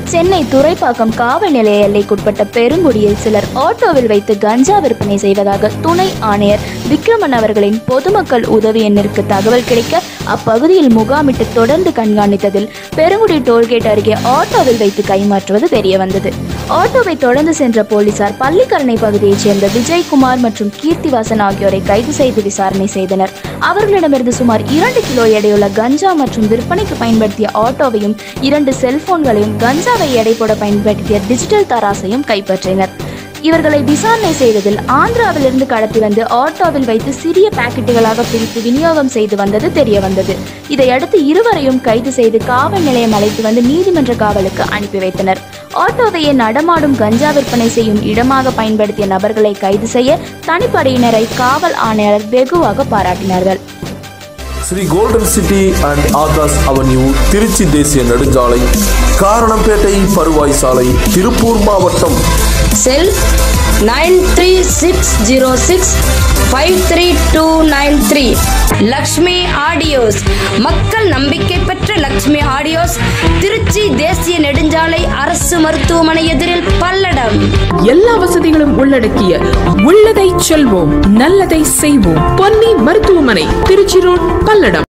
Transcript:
சென்னை துறைப்பாக்கம் காவல் நிலைய எல்லைக்குட்பட்ட பெருங்குடியில் சிலர் ஆட்டோவில் வைத்து கஞ்சா விற்பனை செய்வதாக துணை ஆணையர் விக்ரமன் அவர்களின் பொதுமக்கள் உதவி எண்ணிற்கு தகவல் கிடைக்க அப்பகுதியில் முகாமிட்டு தொடர்ந்து கண்காணித்ததில் பெருங்குடி டோல்கேட் அருகே ஆட்டோவில் வைத்து கைமாற்றுவது தெரிய வந்தது ஆட்டோவை தொடர்ந்து சென்ற போலீசார் பள்ளிக்கரணை பகுதியைச் சேர்ந்த விஜயகுமார் மற்றும் கீர்த்திவாசன் ஆகியோரை கைது செய்து விசாரணை செய்தனர் அவர்களிடமிருந்து சுமார் இரண்டு கிலோ எடையுள்ள கஞ்சா மற்றும் விற்பனைக்கு பயன்படுத்திய ஆட்டோவையும் இரண்டு செல்போன்களையும் கஞ்சாவை எடை போட பயன்படுத்திய டிஜிட்டல் தராசையும் கைப்பற்றினர் இவர்களை விசாரணை செய்ததில் ஆந்திராவிலிருந்து கடத்தி வந்து ஆட்டோவில் வைத்து சிறிய பாக்கெட்டுகளாக பிரித்து விநியோகம் செய்து வந்தது தெரிய வந்தது இதையடுத்து இருவரையும் கைது செய்து காவல் நிலையம் அழைத்து வந்து நீதிமன்ற காவலுக்கு அனுப்பி வைத்தனர் ஆட்டோவையே நடமாடும் கஞ்சா விற்பனை செய்யும் இடமாக பயன்படுத்திய நபர்களை கைது செய்ய தனிப்படையினரை காவல் ஆணையாளர் வெகுவாக பாராட்டினார்கள் Sri golden city and Akash avenue Trichy தேசிய நெடுஞ்சாலை காரணம்பேட்டை பருவாய் சாலை திருப்பூர் மாவட்டம் cell nine three six zero six five three two nine three Lakshmi audios மக்கள் நம்பிக்கை பெற்ற லக்ஷ்மி ஆடியோஸ் திருச்சி தேசிய நெடுஞ்சாலை அரசு மருத்துவமனை எதிரில் பல்லடம் எல்லா வசதிகளும் உள்ளடக்கிய உள்ளதை செல்வோம் நல்லதை செய்வோம் பொன்னி மருத்துவமனை திருச்சி ரோட் பல்லடம்